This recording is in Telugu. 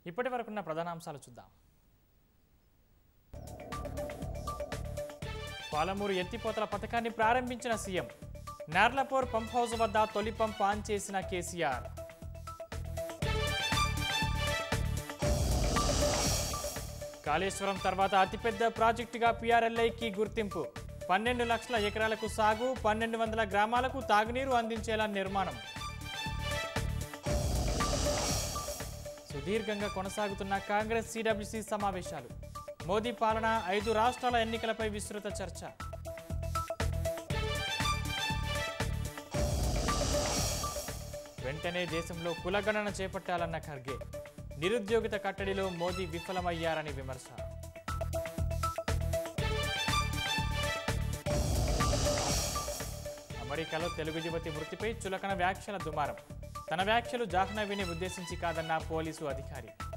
ఇప్పటి వరకున్న ప్రధానాంశాలు చూద్దాం పాలమూరు ఎత్తిపోతల పథకాన్ని ప్రారంభించిన సీఎం నార్లపూర్ పంప్ హౌస్ వద్ద తొలి పంప్ ఆన్ చేసిన కేసీఆర్ కాళేశ్వరం తర్వాత అతిపెద్ద ప్రాజెక్టుగా పీఆర్ఎల్ఐకి గుర్తింపు పన్నెండు లక్షల ఎకరాలకు సాగు పన్నెండు వందల గ్రామాలకు తాగునీరు అందించేలా నిర్మాణం సుదీర్ఘంగా కొనసాగుతున్న కాంగ్రెస్ సిడబ్ల్యూసీ సమావేశాలు మోదీ పాలన ఐదు రాష్ట్రాల ఎన్నికలపై విస్తృత చర్చ వెంటనే దేశంలో కులగణన చేపట్టాలన్న ఖర్గే నిరుద్యోగిత కట్టడిలో మోదీ విఫలమయ్యారని విమర్శ అమెరికాలో తెలుగు యువతి మృతిపై చులకన వ్యాఖ్యల దుమారం తన వ్యాఖ్యలు జాహ్నవిని ఉద్దేశించి కాదన్న పోలీసు అధికారి